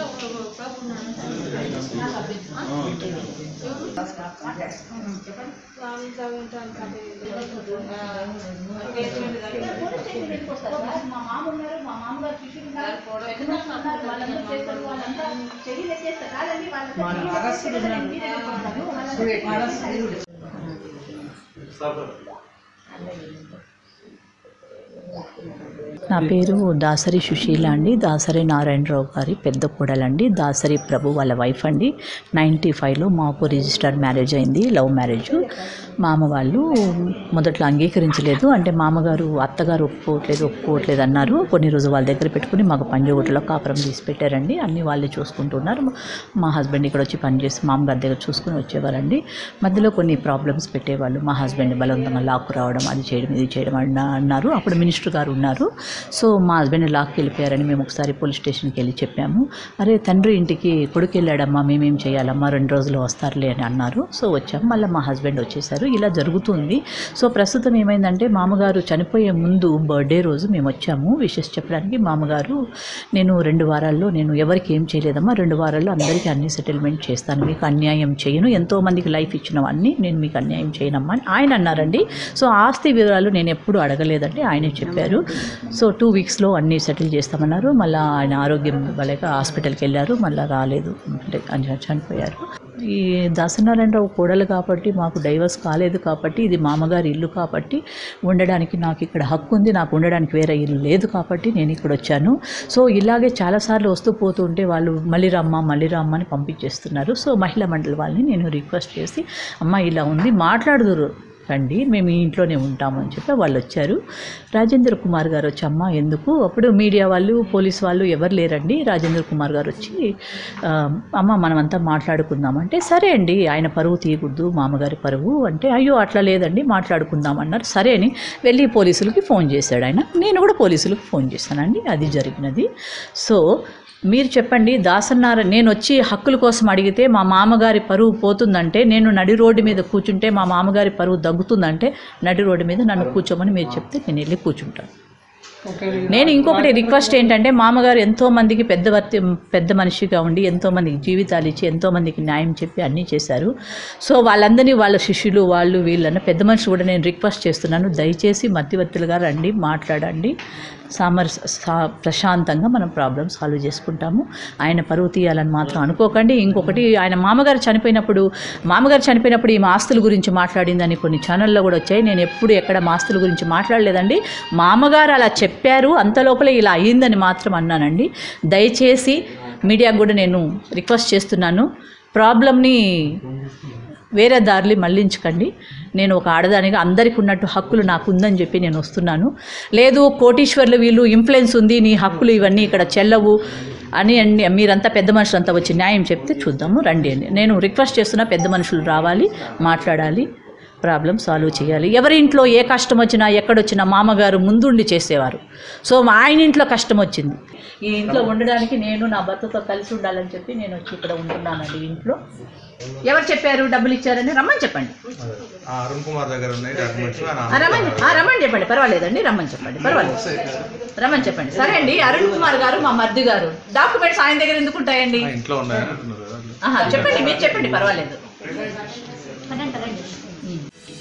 మా మామ ఉన్నారు మా మామగారు శిష్యులు ఉన్నారు పెద్దమనుషులు ఉన్నారు వాళ్ళందరూ చేస్తారు వాళ్ళంతా చెయ్యి ఎత్తేస్తారు కాదండి వాళ్ళంతా చెయ్యి ఎత్తేస్తారు కదా, మీ దగ్గరకు వస్తారు. వాళ్ళంతా నా పేరు దాసరి సుశీల అండి దాసరి నారాయణరావు గారి పెద్ద కోడలండి దాసరి ప్రభు వాళ్ళ వైఫ్ అండి నైంటీ ఫైవ్లో మాకు రిజిస్టర్ మ్యారేజ్ అయింది లవ్ మ్యారేజ్ మామ వాళ్ళు మొదట్లో అంగీకరించలేదు అంటే మామగారు అత్తగారు ఒప్పుకోవట్లేదు ఒప్పుకోవట్లేదు అన్నారు కొన్ని రోజులు వాళ్ళ దగ్గర పెట్టుకుని మాకు పంజగుట్టలో కాపురం తీసి పెట్టారండి అన్నీ వాళ్ళే చూసుకుంటున్నారు మా హస్బెండ్ ఇక్కడ వచ్చి పనిచేసి మామగారి దగ్గర చూసుకుని వచ్చేవారండి మధ్యలో కొన్ని ప్రాబ్లమ్స్ పెట్టేవాళ్ళు మా హస్బెండ్ బలవంతంగా లాక్కు రావడం అది చేయడం ఇది చేయడం అన్న అన్నారు అప్పుడు మినిస్టర్ గారు ఉన్నారు సో మా హస్బెండ్ లాక్కి వెళ్ళిపోయారని మేము ఒకసారి పోలీస్ స్టేషన్కి వెళ్ళి చెప్పాము అరే తండ్రి ఇంటికి కొడుకు వెళ్ళాడమ్మా మేమేం చేయాలమ్మా రెండు రోజులు వస్తారులే అని అన్నారు సో వచ్చాము మళ్ళీ మా హస్బెండ్ వచ్చేసారు ఇలా జరుగుతుంది సో ప్రస్తుతం ఏమైందంటే మామగారు చనిపోయే ముందు బర్త్డే రోజు మేము వచ్చాము విషెస్ చెప్పడానికి మామగారు నేను రెండు వారాల్లో నేను ఎవరికి ఏం చేయలేదమ్మా రెండు వారాల్లో అందరికీ అన్ని సెటిల్మెంట్ చేస్తాను మీకు అన్యాయం చేయను ఎంతో మందికి లైఫ్ ఇచ్చినవన్నీ నేను మీకు అన్యాయం చేయనమ్మా అని ఆయన అన్నారండి సో ఆస్తి వివరాలు నేను ఎప్పుడు అడగలేదంటే ఆయనే చెప్పారు సో టూ వీక్స్లో అన్నీ సెటిల్ చేస్తామన్నారు మళ్ళీ ఆయన ఆరోగ్యం బాలేక హాస్పిటల్కి వెళ్ళారు మళ్ళీ రాలేదు అంటే ఆయన చనిపోయారు ఈ దాసనారాయణరావు కోడలు కాబట్టి మాకు డైవర్స్ కాలేదు కాబట్టి ఇది మామగారి ఇల్లు కాబట్టి ఉండడానికి నాకు ఇక్కడ హక్కు ఉంది నాకు ఉండడానికి వేరే ఇల్లు లేదు కాబట్టి నేను ఇక్కడ వచ్చాను సో ఇలాగే చాలాసార్లు వస్తూ పోతూ ఉంటే వాళ్ళు మళ్ళీ రమ్మ మళ్ళీ రమ్మ అని పంపించేస్తున్నారు సో మహిళా మండలి వాళ్ళని నేను రిక్వెస్ట్ చేసి అమ్మ ఇలా ఉంది మాట్లాడుదురు రండి మేము ఈ ఇంట్లోనే ఉంటాము అని చెప్పి వాళ్ళు వచ్చారు రాజేంద్ర కుమార్ గారు వచ్చి అమ్మ ఎందుకు అప్పుడు మీడియా వాళ్ళు పోలీస్ వాళ్ళు ఎవరు లేరండి రాజేంద్ర కుమార్ గారు వచ్చి ఆ, అమ్మ మనమంతా మాట్లాడుకుందాం అంటే సరే అండి ఆయన పరువు తీయకూడదు మామగారి పరువు అంటే అయ్యో అట్లా లేదండి మాట్లాడుకుందాం అన్నారు సరే అని వెళ్ళి పోలీసులకి ఫోన్ చేశాడు ఆయన నేను కూడా పోలీసులకు ఫోన్ చేశానండి అది జరిగినది సో మీరు చెప్పండి దాసన్నార నేను వచ్చి హక్కుల కోసం అడిగితే మా మామగారి పరువు పోతుందంటే నేను నడి రోడ్డు మీద కూర్చుంటే మా మామగారి పరువు దగ్గుతుందంటే నడి రోడ్డు మీద నన్ను కూర్చోమని మీరు చెప్తే నేను వెళ్ళి కూర్చుంటాను నేను ఇంకొకటి రిక్వెస్ట్ ఏంటంటే మామగారు ఎంతో మందికి పెద్ద వర్తి పెద్ద మనిషిగా ఉండి ఎంతో మందికి జీవితాలు ఇచ్చి ఎంతో మందికి న్యాయం చెప్పి అన్నీ చేశారు సో వాళ్ళందరినీ వాళ్ళ శిష్యులు వాళ్ళు వీళ్ళన్న పెద్ద మనిషి కూడా నేను రిక్వెస్ట్ చేస్తున్నాను దయచేసి మధ్యవర్తులుగా రండి మాట్లాడండి సామర్ సా ప్రశాంతంగా మనం ప్రాబ్లమ్ సాల్వ్ చేసుకుంటాము ఆయన పరువు తీయాలని మాత్రం అనుకోకండి ఇంకొకటి ఆయన మామగారు చనిపోయినప్పుడు మామగారు చనిపోయినప్పుడు ఈ ఆస్తుల గురించి మాట్లాడిందని కొన్ని ఛానల్లో కూడా వచ్చాయి నేను ఎప్పుడు ఎక్కడ మా ఆస్తుల గురించి మాట్లాడలేదండి మామగారు అలా చెప్పారు అంత లోపల ఇలా అయ్యిందని మాత్రం అన్నానండి దయచేసి మీడియాకు కూడా నేను రిక్వెస్ట్ చేస్తున్నాను ప్రాబ్లమ్ని వేరే దారిని మళ్ళించకండి నేను ఒక ఆడదానిగా అందరికి ఉన్నట్టు హక్కులు నాకు ఉందని చెప్పి నేను వస్తున్నాను లేదు కోటీశ్వర్లు వీళ్ళు ఇన్ఫ్లుయెన్స్ ఉంది నీ హక్కులు ఇవన్నీ ఇక్కడ చెల్లవు అని అండి మీరంతా పెద్ద మనుషులంతా వచ్చి న్యాయం చెప్తే చూద్దాము రండి అని నేను రిక్వెస్ట్ చేస్తున్నా పెద్ద మనుషులు రావాలి మాట్లాడాలి ప్రాబ్లం సాల్వ్ చేయాలి ఎవరి ఇంట్లో ఏ కష్టం వచ్చినా ఎక్కడొచ్చినా మామగారు ముందుండి చేసేవారు సో మా ఆయన ఇంట్లో కష్టం వచ్చింది ఈ ఇంట్లో ఉండడానికి నేను నా భర్తతో కలిసి ఉండాలని చెప్పి నేను వచ్చి ఇక్కడ ఉంటున్నానండి ఈ ఇంట్లో ఎవరు చెప్పారు డబ్బులు ఇచ్చారని రమ్మని చెప్పండి ఆ అరుణ్ కుమార్ దగ్గర ఉన్నాయి డాక్యుమెంట్స్ ఆయన ఆ, రమ్మని ఆ, రమ్మని చెప్పండి పర్వాలేదండి రమ్మని చెప్పండి పర్వాలేదు రమ్మని చెప్పండి సరే అండి అరుణ్ కుమార్ గారు మా మర్ది గారు డాక్యుమెంట్స్ ఆయన దగ్గర ఎందుకు ఉంటాయండి ఆ ఇంట్లో ఉన్నాయని అంటున్నారు కదా ఆహా చెప్పండి మీరు చెప్పండి పర్వాలేదు పదండి, పదండి. ఉమ్.